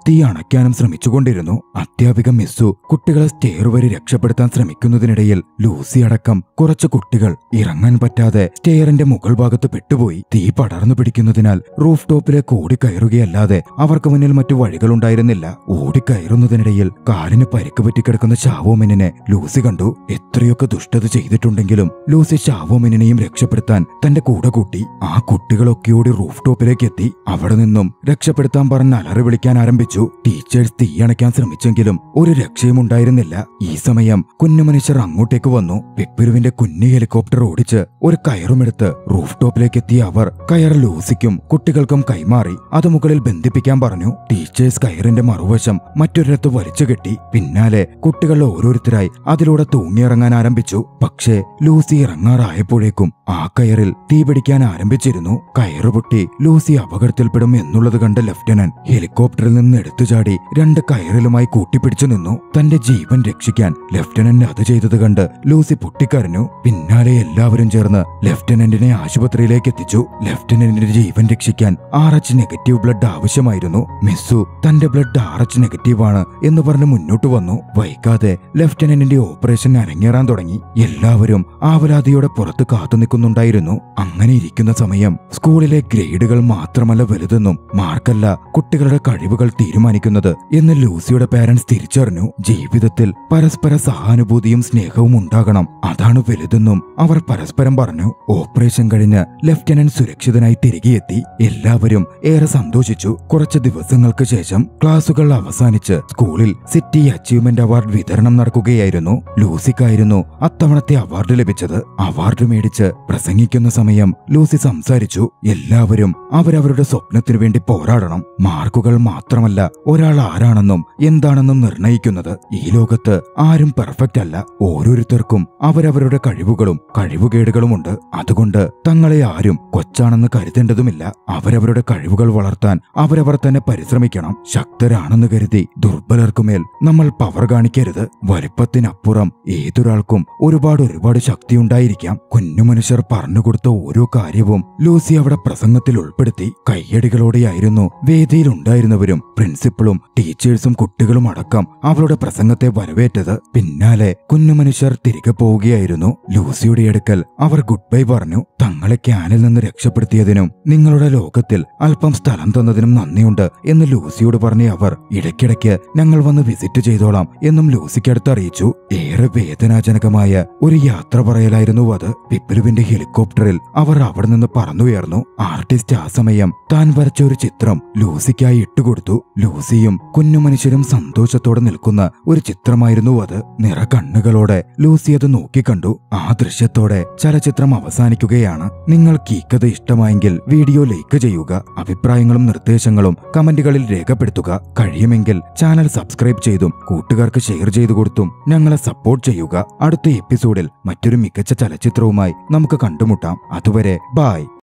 ഒളിക്കാനും ശ്രമിച്ചുകൊണ്ടിരുന്നു അധ്യാപിക മിസ്സു കുട്ടികളെ സ്റ്റെയർ വരെ രക്ഷപ്പെടുത്താൻ ശ്രമിക്കുന്നതിനിടയിൽ ലൂസി അടക്കം കുറച്ച് കുട്ടികൾ ഇറങ്ങാൻ പറ്റാതെ സ്റ്റെയറിന്റെ മുകൾ ഭാഗത്ത് പെട്ടുപോയി തീ പടർന്നു പിടിക്കുന്നതിനാൽ റൂഫ് ടോപ്പിലേക്ക് ഓടിക്കയറുകയല്ലാതെ അവർക്ക് മുന്നിൽ മറ്റു വഴികളുണ്ടായിരുന്നില്ല ഓടിക്കയറുന്നതിനിടയിൽ കാലിന് പരിക്ക് പറ്റിക്കിടക്കുന്ന ഷാവോമിനെ ലൂസി കണ്ടു എത്രയൊക്കെ ദുഷ്ടത ചെയ്തിട്ടുണ്ടെങ്കിലും ലൂസി ഷാവോമിനെയും രക്ഷപ്പെടുത്താൻ തന്റെ കൂടെ കൂട്ടി ആ കുട്ടികളൊക്കെ ഓടി റൂഫ് ടോപ്പിലേക്ക് എത്തി അവിടെ നിന്നും രക്ഷപ്പെടുത്താൻ പറഞ്ഞ് അലറി വിളിക്കാൻ ആരംഭിച്ചു ടീച്ചേഴ്സ് തീയണയ്ക്കാൻ ശ്രമിച്ചെങ്കിലും ഒരു രക്ഷയും ഉണ്ടായിരുന്നില്ല ഈ സമയം കുഞ്ഞു മനുഷ്യർ അങ്ങോട്ടേക്ക് വന്നു പിപ്പിരുവിന്റെ കുഞ്ഞു ഹെലികോപ്റ്റർ ഓടിച്ച് ഒരു കയറുമെടുത്ത് റൂഫ് ടോപ്പിലേക്ക് എത്തിയ അവർ കയർ ലൂസിക്കും കുട്ടികൾക്കും കൈമാറി അത് മുകളിൽ ബന്ധിപ്പിക്കാൻ പറഞ്ഞു ടീച്ചേഴ്സ് കയറിന്റെ മറുവശം മറ്റൊരിടത്ത് വലിച്ചു കെട്ടി പിന്നാലെ കുട്ടികൾ ഓരോരുത്തരായി അതിലൂടെ തൂങ്ങിയിറങ്ങാൻ ആരംഭിച്ചു പക്ഷേ ലൂസി ഇറങ്ങാറായപ്പോഴേക്കും ആ കയറിൽ തീപിടിക്കാൻ ആരംഭിച്ചിരുന്നു കയറ് പൊട്ടി ലൂസി അപകടത്തിൽപ്പെടും എന്നുള്ളത് കണ്ട ലഫ്റ്റനന്റ് ഹെലികോപ്റ്ററിൽ നിന്ന് എടുത്തു ചാടി രണ്ട് കയറിലുമായി കൂട്ടിപ്പിടിച്ചു നിന്നു തന്റെ ജീവൻ രക്ഷിക്കാൻ ലഫ്റ്റനന്റ് അത് ചെയ്തത് കണ്ട് ലൂസി പൊട്ടിക്കരഞ്ഞു പിന്നാലെ എല്ലാവരും ചേർന്ന് ലഫ്റ്റനന്റിനെ ആശുപത്രിയിലേക്ക് എത്തിച്ചു ലഫ്റ്റനന്റിന്റെ ജീവൻ രക്ഷിക്കാൻ ആർ എച്ച് നെഗറ്റീവ് ബ്ലഡ് ആവശ്യമായിരുന്നു മിസ്സു തന്റെ ബ്ലഡ് ആർ എച്ച് നെഗറ്റീവ് ആണ് എന്ന് പറഞ്ഞ് മുന്നോട്ട് വന്നു വൈകാതെ ലഫ്റ്റനന്റിന്റെ ഓപ്പറേഷൻ അരങ്ങേറാൻ തുടങ്ങി എല്ലാവരും ആവലാതിയോടെ പുറത്ത് കാത്തു നിൽക്കുന്നുണ്ടായിരുന്നു അങ്ങനെ ഇരിക്കുന്ന സമയം സ്കൂളിലെ ഗ്രേഡുകൾ മാത്രമല്ല വലുതെന്നും മാർക്കല്ല കുട്ടികളുടെ കഴിവുകൾ തീരുമാനിക്കുന്നത് എന്ന് ലൂസിയുടെ പാരന്റ്സ് തിരിച്ചറിഞ്ഞു ജീവിതത്തിൽ പരസ്പര സഹാനുഭൂതിയും സ്നേഹവും ഉണ്ടാകണം അതാണ് വലുതെന്നും അവർ പരസ്പരം പറഞ്ഞു ഓപ്പറേഷൻ കഴിഞ്ഞ് ലഫ്റ്റനന്റ് സുരക്ഷിതനായി തിരികെ എത്തി എല്ലാവരും ഏറെ സന്തോഷിച്ചു കുറച്ച് ദിവസങ്ങൾക്ക് ശേഷം ക്ലാസുകൾ അവസാനിച്ച് സ്കൂളിൽ സിറ്റി അച്ചീവ്മെന്റ് അവാർഡ് വിതരണം നടക്കുകയായിരുന്നു ലൂസിക്കായിരുന്നു അത്തവണത്തെ അവാർഡ് ലഭിച്ചത് അവാർഡ് മേടിച്ച് പ്രസംഗിക്കുന്ന സമയം ലൂസി സംസാരിച്ചു എല്ലാവരും അവരവരുടെ സ്വപ്നത്തിനു വേണ്ടി പോരാടണം മാർക്കുകൾ മാത്രമല്ല ഒരാൾ ആരാണെന്നും എന്താണെന്നും നിർണയിക്കുന്നത് ഈ ലോകത്ത് ആരും പെർഫെക്റ്റ് അല്ല ഓരോരുത്തർക്കും അവരവരുടെ കഴിവുകളും കഴിവുകേടുകളുമുണ്ട് അതുകൊണ്ട് തങ്ങളെ ആരും കൊച്ചാണെന്ന് കരുതേണ്ടതുമില്ല അവരവരുടെ കഴിവുകൾ വളർത്താൻ അവരവർ തന്നെ പരിശ്രമിക്കണം ശക്തരാണെന്ന് കരുതി ദുർബലർക്കുമേൽ നമ്മൾ പവർ കാണിക്കരുത് വലിപ്പത്തിനപ്പുറം ഏതൊരാൾക്കും ഒരുപാട് ഒരുപാട് ശക്തിയുണ്ടായിരിക്കാം കുഞ്ഞു മനുഷ്യർ പറഞ്ഞുകൊടുത്ത ഓരോ കാര്യവും ലൂസി അവിടെ പ്രസംഗത്തിൽ ഉൾപ്പെടുത്തി കയ്യടികളോടെയായിരുന്നു വേദിയിലുണ്ടായിരുന്നവരും പ്രിൻസിപ്പളും ടീച്ചേഴ്സും കുട്ടികളും അടക്കം അവളുടെ പ്രസംഗത്തെ വരവേറ്റത് പിന്നാലെ കുഞ്ഞു മനുഷ്യർ തിരികെ പോവുകയായിരുന്നു ലൂസിയുടെ അടുക്കൽ അവർ ഗുഡ് ബൈ പറഞ്ഞു തങ്ങളെ ക്യാനിൽ നിന്ന് രക്ഷപ്പെടുത്തിയതിനും നിങ്ങളുടെ ലോകത്തിൽ അല്പം സ്ഥലം തന്നതിനും നന്ദിയുണ്ട് എന്ന് ലൂസിയോട് പറഞ്ഞ അവർ ഇടയ്ക്കിടയ്ക്ക് ഞങ്ങൾ വന്ന് വിസിറ്റ് ചെയ്തോളാം എന്നും ലൂസിക്കടുത്ത് അറിയിച്ചു ഏറെ വേദനാജനകമായ ഒരു യാത്ര പറയലായിരുന്നു അത് പിപ്പിലുവിന്റെ ഹെലികോപ്റ്ററിൽ അവർ അവിടെ നിന്ന് പറന്നുയർന്നു ആർട്ടിസ്റ്റ് ആ സമയം താൻ വരച്ച ഒരു ചിത്രം ലൂസിക്കായി ഇട്ടുകൊടുത്തു ലൂസിയും കുഞ്ഞു മനുഷ്യരും സന്തോഷത്തോടെ നിൽക്കുന്ന ഒരു ചിത്രമായിരുന്നു അത് നിറ കണ്ണുകളോടെ ലൂസി അത് നോക്കിക്കണ്ടു ആ ദൃശ്യത്തോടെ ചലച്ചിത്രം അവസാനിക്കുകയാണ് നിങ്ങൾക്ക് ഈ കഥ ഇഷ്ടമായെങ്കിൽ വീഡിയോ ലൈക്ക് ചെയ്യുക അഭിപ്രായങ്ങളും നിർദ്ദേശങ്ങളും കമന്റുകളിൽ രേഖപ്പെടുത്തുക കഴിയുമെങ്കിൽ ചാനൽ സബ്സ്ക്രൈബ് ചെയ്തും കൂട്ടുകാർക്ക് ഷെയർ ചെയ്തു കൊടുത്തും ഞങ്ങളെ സപ്പോർട്ട് ചെയ്യുക അടുത്ത എപ്പിസോഡിൽ മറ്റൊരു മികച്ച ചലച്ചിത്രവുമായി നമുക്ക് കണ്ടുമുട്ടാം അതുവരെ ബായ്